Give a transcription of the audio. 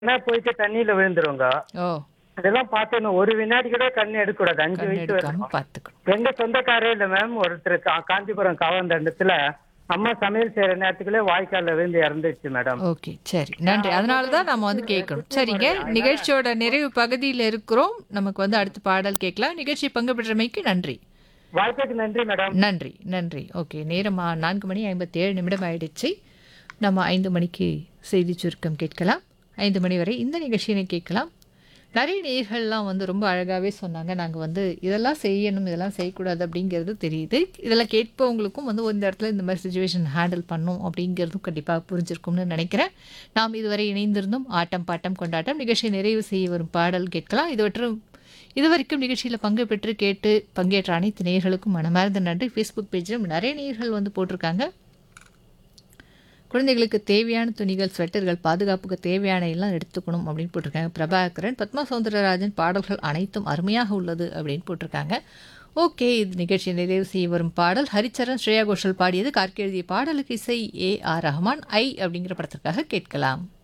என்ன போயிட்டு தண்ணியில விழுந்துருங்க ஓ அதெல்லாம் பார்த்தேன் ஒரு வினாடி கூட கண் எடுக்கக்கூடாது அஞ்சு கண் வயசு எடுக்காம வரைக்கும் பார்த்துக்கணும் எங்க சொந்தக்காரே இல்ல மேம் ஒருத்தர் கா- காஞ்சிபுரம் காவந்தண்டத்துல அம்மா சமையல் செய்யற நேரத்துக்குள்ளே வாய்க்கால்ல விழுந்து இறந்துச்சு மேடம் ஓகே சரி நன்றி அதனால தான் நம்ம வந்து கேட்கணும் சரிங்க நிகழ்ச்சியோட நிறைவு பகுதியில் இருக்கிறோம் நமக்கு வந்து அடுத்த பாடல் கேட்கலாம் நிகழ்ச்சி பங்கு பெற்றமைக்கு நன்றி வாய்ப்புக்கு நன்றி மேடம் நன்றி நன்றி ஓகே நேரமா நான்கு மணி ஐம்பத்தி ஏழு நிமிடம் ஆயிடுச்சு நம்ம ஐந்து மணிக்கு செய்தி சுருக்கம் கேட்கலாம் ஐந்து மணி வரை இந்த நிகழ்ச்சியினை கேட்கலாம் நிறைய நேர்கள்லாம் வந்து ரொம்ப அழகாகவே சொன்னாங்க நாங்கள் வந்து இதெல்லாம் செய்யணும் இதெல்லாம் செய்யக்கூடாது அப்படிங்கிறது தெரியுது இதெல்லாம் கேட்பவங்களுக்கும் வந்து இந்த இடத்துல இந்த மாதிரி சுச்சுவேஷன் ஹேண்டில் பண்ணும் அப்படிங்கிறதும் கண்டிப்பாக புரிஞ்சிருக்கும்னு நினைக்கிறேன் நாம் இதுவரை இணைந்திருந்தோம் ஆட்டம் பாட்டம் கொண்டாட்டம் நிகழ்ச்சியை நிறைவு செய்ய வரும் பாடல் கேட்கலாம் இதுவற்றும் இதுவரைக்கும் நிகழ்ச்சியில் பங்கு பெற்று கேட்டு பங்கேற்ற அனைத்து நேயர்களுக்கும் மனமார்ந்த நன்றி ஃபேஸ்புக் பேஜிலும் நிறைய நேயர்கள் வந்து போட்டிருக்காங்க குழந்தைகளுக்கு தேவையான துணிகள் ஸ்வெட்டர்கள் பாதுகாப்புக்கு தேவையான எல்லாம் எடுத்துக்கணும் அப்படின்னு போட்டிருக்காங்க பிரபாகரன் பத்மா சௌந்தரராஜன் பாடல்கள் அனைத்தும் அருமையாக உள்ளது அப்படின்னு போட்டிருக்காங்க ஓகே இது நிகழ்ச்சி நிறைவு செய்ய வரும் பாடல் ஹரிச்சரன் ஸ்ரேயா கோஷல் பாடியது கார்கி எழுதிய பாடலுக்கு இசை ஏ ஆர் ரஹ்மான் ஐ அப்படிங்கிற படத்திற்காக கேட்கலாம்